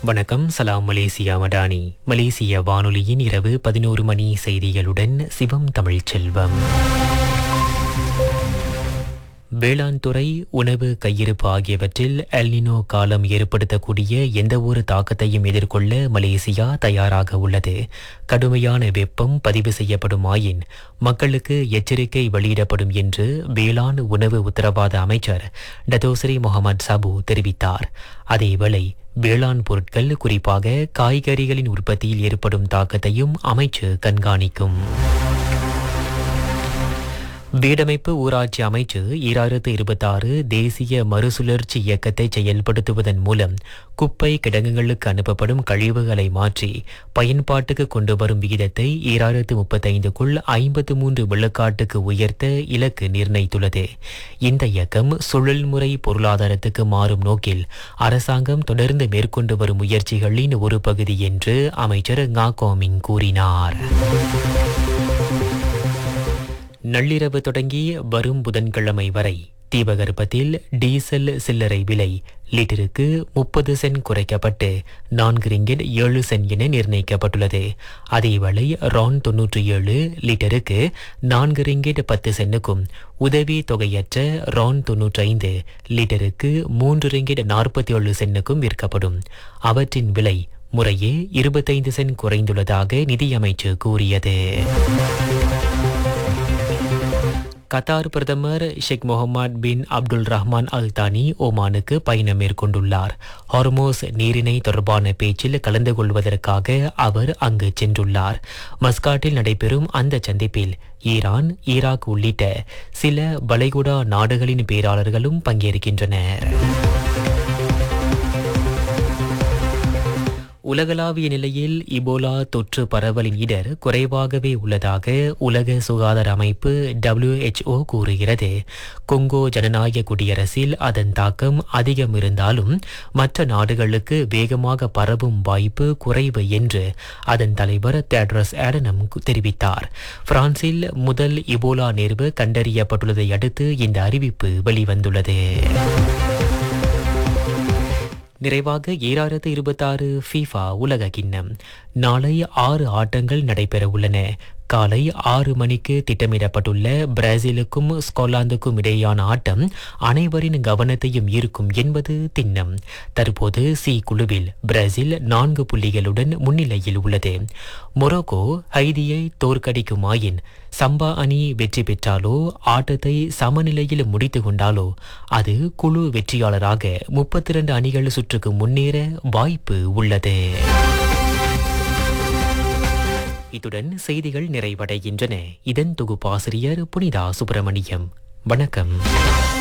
வணக்கம் சலாம் மலேசியா மடானி மலேசிய வானொலியின் இரவு பதினோரு மணி செய்திகளுடன் சிவம் தமிழ் செல்வம் வேளாண் துறை உணவு கையிருப்பு ஆகியவற்றில் எல்னினோ காலம் ஏற்படுத்தக்கூடிய எந்த ஒரு தாக்கத்தையும் எதிர்கொள்ள மலேசியா தயாராக உள்ளது கடுமையான வெப்பம் பதிவு செய்யப்படுமாயின் மக்களுக்கு எச்சரிக்கை வெளியிடப்படும் என்று வேளாண் உணவு உத்தரவாத அமைச்சர் டதோஸ்ரீ முகமது சபு தெரிவித்தார் அதேவேளை வேளாண் பொருட்கள் குறிப்பாக காய்கறிகளின் உற்பத்தியில் ஏற்படும் தாக்கத்தையும் அமைச்சு கண்காணிக்கும் வீடமைப்பு ஊராட்சி அமைச்சு ஈராயிரத்து இருபத்தாறு தேசிய மறுசுழற்சி இயக்கத்தை செயல்படுத்துவதன் மூலம் குப்பை கிடங்குகளுக்கு அனுப்பப்படும் கழிவுகளை மாற்றி பயன்பாட்டுக்கு கொண்டு வரும் விகிதத்தை ஈராயிரத்து முப்பத்தைந்துக்குள் ஐம்பத்து மூன்று விழுக்காட்டுக்கு உயர்த்த இலக்கு நிர்ணயித்துள்ளது இந்த இயக்கம் சுழல்முறை பொருளாதாரத்துக்கு மாறும் நோக்கில் அரசாங்கம் தொடர்ந்து மேற்கொண்டு வரும் முயற்சிகளின் ஒரு பகுதி என்று அமைச்சர் ngா கோமிங் கூறினார் நள்ளிரவு தொடங்கி வரும் புதன்கிழமை வரை தீபகற்பத்தில் டீசல் சில்லறை விலை லிட்டருக்கு முப்பது சென்ட் குறைக்கப்பட்டு நான்கு ரிங்கிட் ஏழு சென்ட் என நிர்ணயிக்கப்பட்டுள்ளது அதேவேளை ரான் தொன்னூற்றி ஏழு லிட்டருக்கு நான்கு ரிங்கிட் பத்து சென்னுக்கும் உதவி தொகையற்ற ரான் தொன்னூற்றி ஐந்து லிட்டருக்கு மூன்று ரிங்கிட் நாற்பத்தி ஏழு சென்னுக்கும் விற்கப்படும் அவற்றின் விலை முறையே இருபத்தைந்து சென்ட் குறைந்துள்ளதாக நிதியமைச்சு கூறியது கத்தார் பிரதமர் ஷேக் முகமது பின் அப்துல் ரஹ்மான் அல் தானி ஓமானுக்கு பயணம் மேற்கொண்டுள்ளார் ஹார்மோஸ் நீரிணை தொடர்பான பேச்சில் கலந்து கொள்வதற்காக அவர் அங்கு சென்றுள்ளார் மஸ்காட்டில் நடைபெறும் அந்த சந்திப்பில் ஈரான் ஈராக் உள்ளிட்ட சில வளைகுடா நாடுகளின் பேராளர்களும் பங்கேற்கின்றனர் உலகளாவிய நிலையில் இபோலா தொற்று பரவலின் இடர் குறைவாகவே உள்ளதாக உலக சுகாதார அமைப்பு WHO கூறுகிறது கொங்கோ ஜனநாயக குடியரசில் அதன் தாக்கம் அதிகம் இருந்தாலும் மற்ற நாடுகளுக்கு வேகமாக பரவும் வாய்ப்பு குறைவு என்று அதன் தலைவர் தேட்ரஸ் ஆடனம் தெரிவித்தார் பிரான்சில் முதல் இபோலா நேர்வு கண்டறியப்பட்டுள்ளதை அடுத்து இந்த அறிவிப்பு வெளிவந்துள்ளது நிறைவாக ஈராயிரத்து இருபத்தாறு ஃபீஃபா உலக கிண்ணம் நாளை ஆறு ஆட்டங்கள் நடைபெற உள்ளன காலை ஆறு மணிக்கு திட்டமிடப்பட்டுள்ள பிரேசிலுக்கும் ஸ்காட்லாந்துக்கும் இடையேயான ஆட்டம் அனைவரின் கவனத்தையும் ஈர்க்கும் என்பது திண்ணம் தற்போது சி குழுவில் பிரேசில் நான்கு புள்ளிகளுடன் முன்னிலையில் உள்ளது மொரோக்கோ ஹைதியை தோற்கடிக்குமாயின் சம்பா அணி வெற்றி பெற்றாலோ ஆட்டத்தை சமநிலையில் முடித்து கொண்டாலோ அது குழு வெற்றியாளராக முப்பத்தி இரண்டு அணிகள் சுற்றுக்கு முன்னேற வாய்ப்பு உள்ளது இத்துடன் செய்திகள் நிறைவடைகின்றன இதன் தொகுப்பாசிரியர் புனிதா சுப்பிரமணியம் வணக்கம்